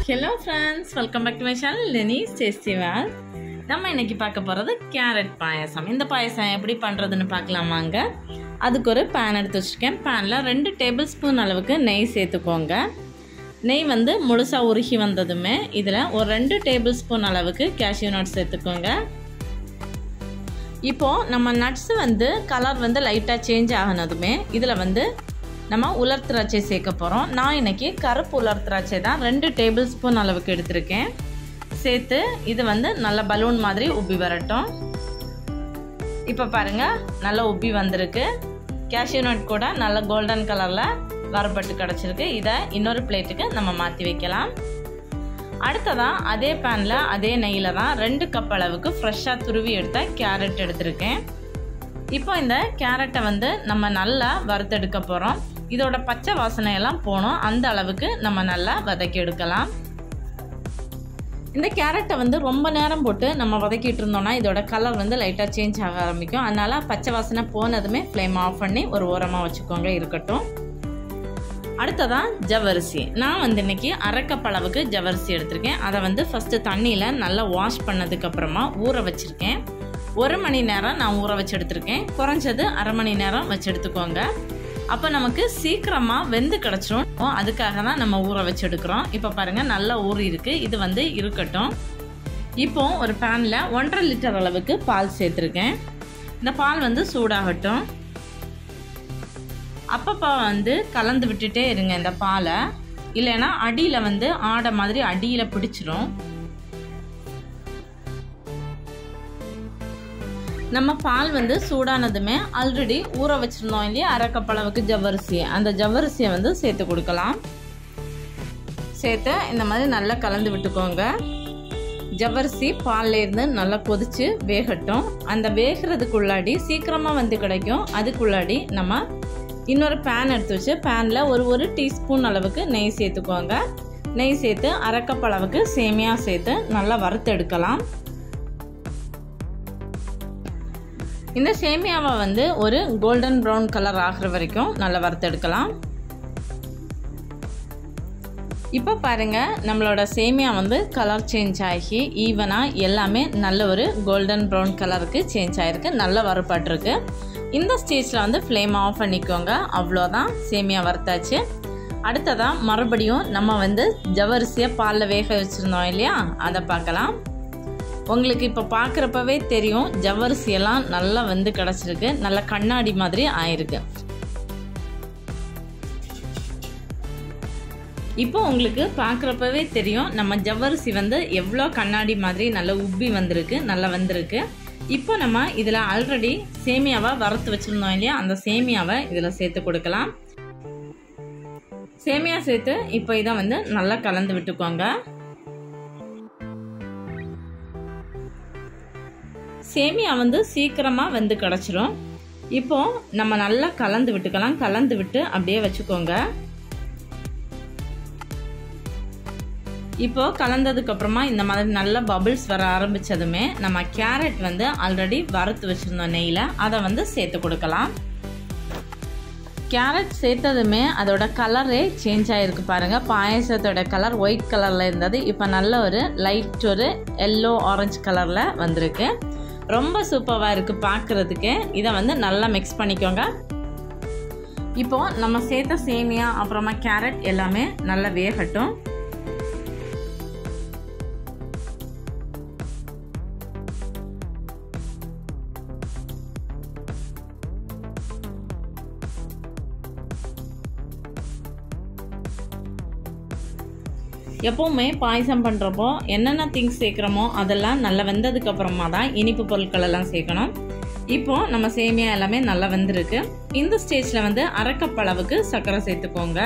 hello friends welcome back to my channel லெனிஸ் டேஸ்டிவால் நம்ம இன்னைக்கு பார்க்க போகிறது கேரட் பாயசம் இந்த பாயசம் எப்படி பண்ணுறதுன்னு பார்க்கலாமாங்க அதுக்கு ஒரு பேன் எடுத்து வச்சுருக்கேன் பேனில் ரெண்டு டேபிள் ஸ்பூன் அளவுக்கு நெய் சேர்த்துக்கோங்க நெய் வந்து முழுசாக உருகி வந்ததுமே இதில் ஒரு ரெண்டு டேபிள் ஸ்பூன் அளவுக்கு கேஷ்யூ நட் சேர்த்துக்கோங்க இப்போது நம்ம நட்ஸ் வந்து கலர் வந்து லைட்டாக சேஞ்ச் ஆகினதுமே இதில் வந்து நம்ம உலர் திராட்சை சேர்க்க போகிறோம் நான் இன்றைக்கி கருப்பு உலர் திராட்சை தான் ரெண்டு டேபிள் ஸ்பூன் அளவுக்கு எடுத்திருக்கேன் சேர்த்து இது வந்து நல்ல பலூன் மாதிரி உப்பி வரட்டும் இப்போ பாருங்கள் நல்லா உப்பி வந்திருக்கு கேஷ்யூ நட் கூட நல்ல கோல்டன் கலரில் வரப்பட்டு கிடச்சிருக்கு இதை இன்னொரு பிளேட்டுக்கு நம்ம மாற்றி வைக்கலாம் அடுத்ததாக அதே பேனில் அதே நெய்யில் தான் ரெண்டு கப் அளவுக்கு ஃப்ரெஷ்ஷாக துருவி எடுத்த கேரட் எடுத்திருக்கேன் இப்போ இந்த கேரட்டை வந்து நம்ம நல்லா வறுத்தெடுக்க போகிறோம் இதோட பச்சை வாசனை எல்லாம் போகணும் அந்த அளவுக்கு நம்ம நல்லா வதக்கி எடுக்கலாம் இந்த கேரட்டை வந்து ரொம்ப நேரம் போட்டு நம்ம வதக்கிட்டு இருந்தோம்னா இதோட கலர் வந்து லைட்டாக சேஞ்ச் ஆக ஆரம்பிக்கும் அதனால் பச்சை வாசனை போனதுமே ஃப்ளேம் ஆஃப் பண்ணி ஒரு ஓரமாக வச்சுக்கோங்க இருக்கட்டும் அடுத்ததான் ஜவ்வரிசி நான் வந்து இன்னைக்கு அரைக்கப் அளவுக்கு ஜவ்வரிசி எடுத்திருக்கேன் அதை வந்து ஃபஸ்ட்டு தண்ணியில் நல்லா வாஷ் பண்ணதுக்கப்புறமா ஊற வச்சுருக்கேன் ஒரு மணி நேரம் நான் ஊற வச்சு எடுத்திருக்கேன் குறைஞ்சது அரை மணி நேரம் வச்சு எடுத்துக்கோங்க அப்போ நமக்கு சீக்கிரமாக வெந்து கிடச்சிரும் அதுக்காக தான் நம்ம ஊற வச்சு எடுக்கிறோம் இப்போ பாருங்கள் நல்லா ஊறி இருக்குது இது வந்து இருக்கட்டும் இப்போ ஒரு பேனில் ஒன்றரை லிட்டர் அளவுக்கு பால் சேர்த்துருக்கேன் இந்த பால் வந்து சூடாகட்டும் அப்பப்போ வந்து கலந்து விட்டுட்டே இருங்க இந்த பாலை இல்லைன்னா அடியில் வந்து ஆடை மாதிரி அடியில் பிடிச்சிரும் நம்ம பால் வந்து சூடானதுமே ஆல்ரெடி ஊற வச்சுருந்தோம் இல்லையா அரை கப் அளவுக்கு ஜவ்வரிசி அந்த ஜவ்வரிசியை வந்து சேர்த்து கொடுக்கலாம் சேர்த்து இந்த மாதிரி நல்லா கலந்து விட்டுக்கோங்க ஜவ்வரிசி பாலில் இருந்து நல்லா கொதித்து வேகட்டும் அந்த வேகிறதுக்குள்ளாடி சீக்கிரமாக வந்து கிடைக்கும் அதுக்குள்ளாடி நம்ம இன்னொரு பேன் எடுத்து வச்சு பேனில் ஒரு ஒரு டீஸ்பூன் அளவுக்கு நெய் சேர்த்துக்கோங்க நெய் சேர்த்து அரை கப் அளவுக்கு சேமியா சேர்த்து நல்லா வறுத்து எடுக்கலாம் இந்த சேமியாவை வந்து ஒரு கோல்டன் ப்ரௌன் கலர் ஆகிற வரைக்கும் நல்லா வறுத்தெடுக்கலாம் இப்போ பாருங்கள் நம்மளோட சேமியா வந்து கலர் சேஞ்ச் ஆகி ஈவனாக எல்லாமே நல்ல ஒரு கோல்டன் ப்ரௌன் கலருக்கு சேஞ்ச் ஆகிருக்கு நல்ல வறுப்பாட்டிருக்கு இந்த ஸ்டேஜில் வந்து ஃப்ளேம் ஆஃப் பண்ணிக்கோங்க அவ்வளோதான் சேமியா வறுத்தாச்சு அடுத்ததாக மறுபடியும் நம்ம வந்து ஜவரிசியை பாலில் வேக வச்சுருந்தோம் இல்லையா அதை பார்க்கலாம் உங்களுக்கு இப்போ பார்க்குறப்பவே தெரியும் ஜவ்வரிசியெல்லாம் நல்லா வந்து கிடச்சிருக்கு நல்ல கண்ணாடி மாதிரி ஆயிருக்கு இப்போ உங்களுக்கு பார்க்குறப்பவே தெரியும் நம்ம ஜவ்வரிசி வந்து எவ்வளோ கண்ணாடி மாதிரி நல்லா உப்பி வந்திருக்கு நல்லா வந்திருக்கு இப்போ நம்ம இதில் ஆல்ரெடி சேமியாவை வறுத்து வச்சுருந்தோம் இல்லையா அந்த சேமியாவை இதில் சேர்த்து கொடுக்கலாம் சேமியா சேர்த்து இப்போ இதை வந்து நல்லா கலந்து விட்டுக்கோங்க சேமியா வந்து சீக்கிரமாக வந்து கிடச்சிரும் இப்போ நம்ம நல்லா கலந்து விட்டுக்கலாம் கலந்து விட்டு அப்படியே வச்சுக்கோங்க இப்போ கலந்ததுக்கு அப்புறமா இந்த மாதிரி நல்ல பபிள்ஸ் வர ஆரம்பிச்சதுமே நம்ம கேரட் வந்து ஆல்ரெடி வறுத்து வச்சிருந்தோம் நெய்யில் அதை வந்து சேர்த்து கொடுக்கலாம் கேரட் சேர்த்ததுமே அதோட கலரே சேஞ்ச் ஆகிருக்கு பாருங்கள் பாயசத்தோட கலர் ஒயிட் கலரில் இருந்தது இப்போ நல்ல ஒரு லைட் ஒரு எல்லோ ஆரஞ்சு கலரில் வந்திருக்கு ரொம்ப சூப்பராக இருக்குது பார்க்குறதுக்கு இதை வந்து நல்லா மிக்ஸ் பண்ணிக்கோங்க இப்போது நம்ம சேர்த்த சேமியா அப்புறமா கேரட் எல்லாமே நல்லா வேகட்டும் எப்போவுமே பாயசம் பண்ணுறப்போ என்னென்ன திங்ஸ் சேர்க்குறோமோ அதெல்லாம் நல்லா வெந்ததுக்கு அப்புறமா தான் இனிப்பு பொருட்கள் எல்லாம் சேர்க்கணும் இப்போ நம்ம சேமியா எல்லாமே நல்லா வெந்திருக்கு இந்த ஸ்டேஜில் வந்து அரைக்கப் அளவுக்கு சர்க்கரை சேர்த்துக்கோங்க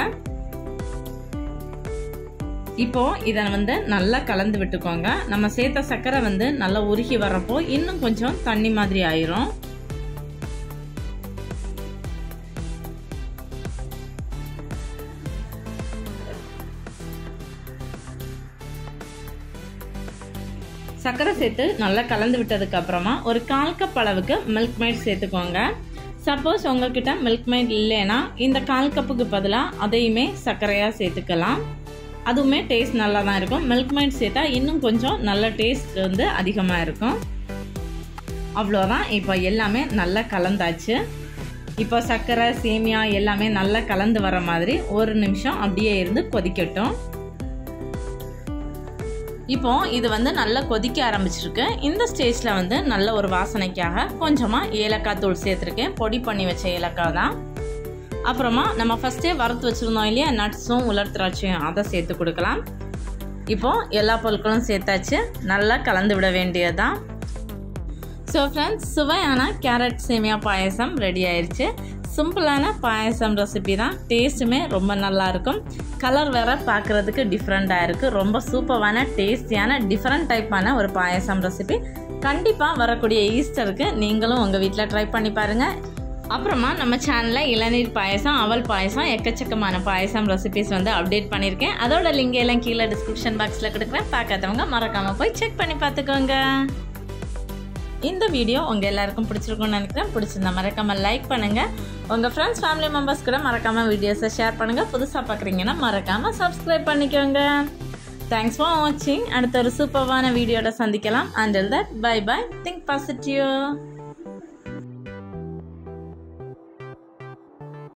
இப்போ இதை வந்து நல்லா கலந்து விட்டுக்கோங்க நம்ம சேர்த்த சர்க்கரை வந்து நல்லா உருகி வர்றப்போ இன்னும் கொஞ்சம் தண்ணி மாதிரி ஆயிரும் சர்க்கரை சேர்த்து நல்லா கலந்து விட்டதுக்கு அப்புறமா ஒரு கால் கப் அளவுக்கு மில்க் மேட் சேர்த்துக்கோங்க சப்போஸ் உங்ககிட்ட மில்க் மேட் இல்லைன்னா இந்த கால் கப்புக்கு பதிலாக அதையுமே சர்க்கரையாக சேர்த்துக்கலாம் அதுவுமே டேஸ்ட் நல்லா தான் இருக்கும் மில்க் மைட் சேர்த்தா இன்னும் கொஞ்சம் நல்ல டேஸ்ட் வந்து அதிகமாக இருக்கும் அவ்வளோதான் இப்போ எல்லாமே நல்லா கலந்தாச்சு இப்போ சர்க்கரை சேமியா எல்லாமே நல்லா கலந்து வர மாதிரி ஒரு நிமிஷம் அப்படியே இருந்து கொதிக்கட்டும் இப்போ இது வந்து நல்லா கொதிக்க ஆரம்பிச்சிருக்கு இந்த ஸ்டேஜில் வந்து நல்ல ஒரு வாசனைக்காக கொஞ்சமாக ஏலக்காய் தூள் சேர்த்துருக்கேன் பொடி பண்ணி வச்ச ஏலக்காய் தான் அப்புறமா நம்ம ஃபஸ்ட்டே வறுத்து வச்சுருந்தோம் இல்லையா நட்ஸும் உலர் திராட்சையும் அதை சேர்த்து கொடுக்கலாம் இப்போ எல்லா பொருட்களும் சேர்த்தாச்சு நல்லா கலந்து விட வேண்டியதுதான் ஸோ ஃப்ரெண்ட்ஸ் சுவையான கேரட் சேமியா பாயசம் ரெடி ஆயிடுச்சு சிம்பிளான பாயசம் ரெசிபி தான் டேஸ்ட்டுமே ரொம்ப நல்லா இருக்கும் கலர் வேற பார்க்குறதுக்கு டிஃப்ரெண்ட்டாக இருக்குது ரொம்ப சூப்பரான டேஸ்டியான டிஃப்ரெண்ட் டைப்பான ஒரு பாயசம் ரெசிபி கண்டிப்பாக வரக்கூடிய ஈஸ்டருக்கு நீங்களும் உங்கள் வீட்டில் ட்ரை பண்ணி பாருங்கள் அப்புறமா நம்ம சேனலில் இளநீர் பாயசம் அவல் பாயசம் எக்கச்சக்கமான பாயசம் ரெசிபிஸ் வந்து அப்டேட் பண்ணியிருக்கேன் அதோட லிங்க் எல்லாம் கீழே டிஸ்கிரிப்ஷன் பாக்ஸில் கொடுக்குறேன் பார்க்காதவங்க மறக்காமல் போய் செக் பண்ணி பார்த்துக்கோங்க இந்த வீடியோ உங்கள் எல்லாருக்கும் பிடிச்சிருக்கும்னு நினைக்கிறேன் பிடிச்சிருந்தா மறக்காமல் லைக் பண்ணுங்கள் உங்கள் ஃப்ரெண்ட்ஸ் ஃபேமிலி மெம்பர்ஸ் கூட மறக்காமல் வீடியோஸை ஷேர் பண்ணுங்கள் புதுசாக பார்க்குறீங்கன்னா மறக்காமல் சப்ஸ்கிரைப் பண்ணிக்கோங்க தேங்க்ஸ் ஃபார் வாட்சிங் அடுத்த ஒரு சூப்பர்வான வீடியோட சந்திக்கலாம் until that bye bye think positive